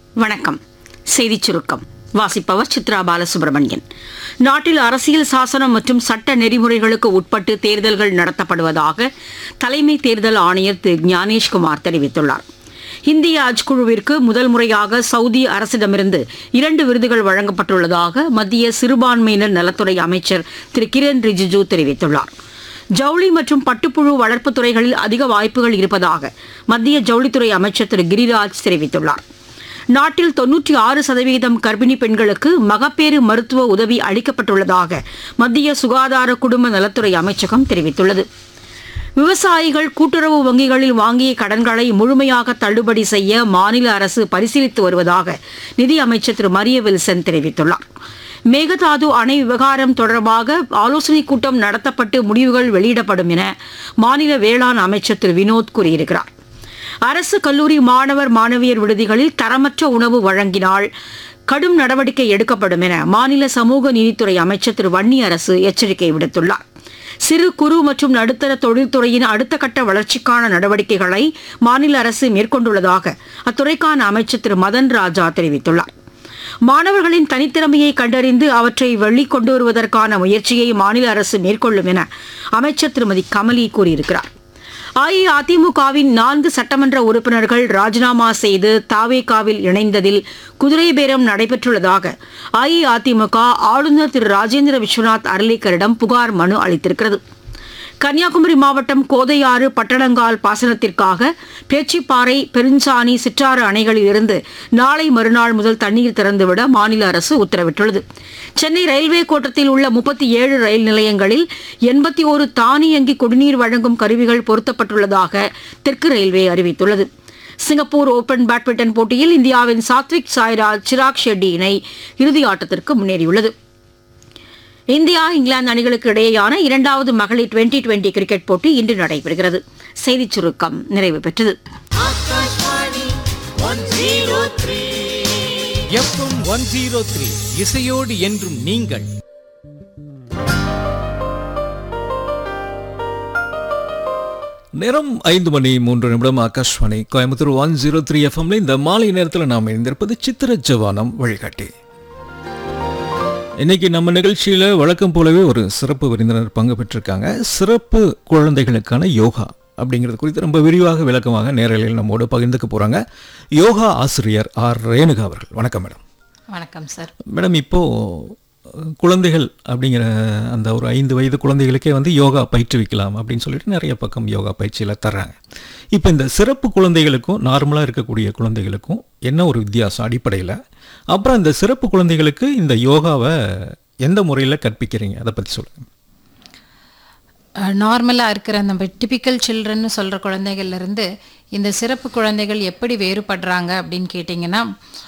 வணக்கம் செய்திச் சுருக்கம் வாசிப்பவர் சித்ரா பாலசுப்ரமணியன் நாட்டில் அரசியல் சாசனம் மற்றும் சட்ட நெறிமுறைகளுக்கு உட்பட்டு தேர்தல்கள் நடத்தப்படுவதாக தலைமை தேர்தல் ஆணையர் திரு ஞானேஷ்குமார் தெரிவித்துள்ளார் இந்திய ஹஜ் குழுவிற்கு முதல் முறையாக சவுதி அரசிடமிருந்து இரண்டு விருதுகள் வழங்கப்பட்டுள்ளதாக மத்திய சிறுபான்மையினர் நலத்துறை அமைச்சர் திரு கிரண் ரிஜிஜு தெரிவித்துள்ளார் ஜவுளி மற்றும் பட்டுப்புழு வளர்ப்புத் துறைகளில் அதிக வாய்ப்புகள் இருப்பதாக மத்திய ஜவுளித்துறை அமைச்சர் திரு கிரிராஜ் தெரிவித்துள்ளார் நாட்டில் தொன்னூற்றி ஆறு சதவீதம் கர்ப்பிணி பெண்களுக்கு மகப்பேறு மருத்துவ உதவி அளிக்கப்பட்டுள்ளதாக மத்திய சுகாதார குடும்ப நலத்துறை அமைச்சகம் தெரிவித்துள்ளது விவசாயிகள் கூட்டுறவு வங்கிகளில் வாங்கிய கடன்களை முழுமையாக தள்ளுபடி செய்ய மாநில அரசு பரிசீலித்து வருவதாக நிதி அமைச்சர் திரு மரிய வில்சன் தெரிவித்துள்ளார் மேகதாது அணை விவகாரம் தொடர்பாக ஆலோசனைக் கூட்டம் நடத்தப்பட்டு முடிவுகள் வெளியிடப்படும் என மாநில வேளாண் அமைச்சர் திரு வினோத் கூறியிருக்கிறார் அரசு கல்லூரி மாணவர் மாணவியர் விடுதிகளில் தரமற்ற உணவு வழங்கினால் கடும் நடவடிக்கை எடுக்கப்படும் என மாநில சமூக நீதித்துறை அமைச்சர் திரு வன்னி அரசு எச்சரிக்கை விடுத்துள்ளார் சிறு குறு மற்றும் நடுத்தர தொழில்துறையின் அடுத்த கட்ட வளர்ச்சிக்கான நடவடிக்கைகளை மாநில அரசு மேற்கொண்டுள்ளதாக அத்துறைக்கான அமைச்சர் திரு மதன் ராஜா தெரிவித்துள்ளார் மாணவர்களின் தனித்திறமையை கண்டறிந்து அவற்றை வெளிக்கொண்டு வருவதற்கான முயற்சியை மாநில அரசு மேற்கொள்ளும் என அமைச்சர் திருமதி கமலி கூறியிருக்கிறார் அஇஅதிமுகவின் நான்கு சட்டமன்ற உறுப்பினர்கள் ராஜினாமா செய்து தாவேகாவில் இணைந்ததில் குதிரை பேரம் நடைபெற்றுள்ளதாக அஇஅதிமுக ஆளுநர் திரு ராஜேந்திர விஸ்வநாத் அர்லேக்கரிடம் புகார் மனு அளித்திருக்கிறது கன்னியாகுமரி மாவட்டம் கோதையாறு பட்டணங்கால் பாசனத்திற்காக பேச்சிப்பாறை பெருஞ்சாணி சிற்றாறு அணைகளில் இருந்து நாளை மறுநாள் முதல் தண்ணீர் திறந்துவிட மாநில அரசு உத்தரவிட்டுள்ளது சென்னை ரயில்வே கோட்டத்தில் உள்ள முப்பத்தி ஏழு ரயில் நிலையங்களில் எண்பத்தி ஒரு தானியங்கி குடிநீர் வழங்கும் கருவிகள் பொருத்தப்பட்டுள்ளதாக தெற்கு ரயில்வே அறிவித்துள்ளது சிங்கப்பூர் ஓபன் பேட்மிண்டன் போட்டியில் இந்தியாவின் சாத்விக் சாய்ராஜ் சிராக் ஷெட்டி இணை இறுதி ஆட்டத்திற்கு முன்னேறியுள்ளது இந்தியா இங்கிலாந்து அணிகளுக்கு இடையேயான இரண்டாவது மகளிர் டுவெண்டி டுவெண்டி கிரிக்கெட் போட்டி இன்று நடைபெறுகிறது செய்திச் சுருக்கம் நிறைவு பெற்றது எஃப்எம் ஒன் ஜீரோ த்ரீ இசையோடு என்றும் நீங்கள் நேரம் ஐந்து மணி மூன்று நிமிடம் Aakashvani Coimbatore one zero three எஃப்எம்ல இந்த மாலை நேரத்தில் நாம் இணைந்திருப்பது சித்திர ஜவானம் வழிகாட்டி இன்னைக்கு நம்ம நிகழ்ச்சியில் வழக்கம் போலவே ஒரு சிறப்பு விருந்தினர் பங்கு பெற்றிருக்காங்க சிறப்பு குழந்தைகளுக்கான யோகா அப்படிங்கிறது குறித்து ரொம்ப விரிவாக விளக்கமாக நேரலையில் நம்மோடு பகிர்ந்துக்க போகிறாங்க யோகா ஆசிரியர் ஆர் ரேணுகா அவர்கள் வணக்கம் மேடம் வணக்கம் சார் மேடம் இப்போ அஹ், குழந்தைகள் அப்படிங்கிற அந்த ஒரு ஐந்து வயது குழந்தைகளுக்கே வந்து யோகா பயிற்றுவிக்கலாம் அப்படின்னு சொல்லிட்டு நிறைய பக்கம் யோகா பயிற்சியில் தர்றாங்க இப்போ இந்த சிறப்பு குழந்தைகளுக்கும் நார்மலாக இருக்கக்கூடிய குழந்தைகளுக்கும் என்ன ஒரு வித்தியாசம் அடிப்படையில் அப்புறம் இந்த சிறப்பு குழந்தைகளுக்கு இந்த யோகாவை எந்த முறையில் கற்பிக்கிறீங்க அதை பற்றி சொல்லுங்கள் நார்மலாக இருக்கிற நம்ம டிபிக்கல் சில்ட்ரன்னு சொல்கிற குழந்தைகள்லேருந்து இந்த சிறப்பு குழந்தைகள் எப்படி வேறுபடுறாங்க அப்படின்னு கேட்டிங்கன்னா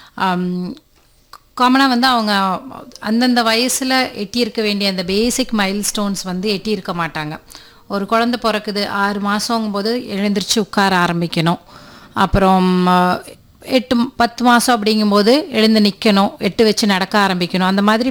காமனாக வந்து அவங்க அந்தந்த வயசில் எட்டியிருக்க வேண்டிய அந்த பேசிக் மைல் ஸ்டோன்ஸ் வந்து எட்டியிருக்க மாட்டாங்க ஒரு குழந்தை பிறக்குது ஆறு மாதங்கும் போது எழுந்திரிச்சு உட்கார ஆரம்பிக்கணும் அப்புறம் அஹ், எட்டு பத்து மாதம் அப்படிங்கும்போது எழுந்து நிற்கணும் எட்டு வச்சு நடக்க ஆரம்பிக்கணும் அந்த மாதிரி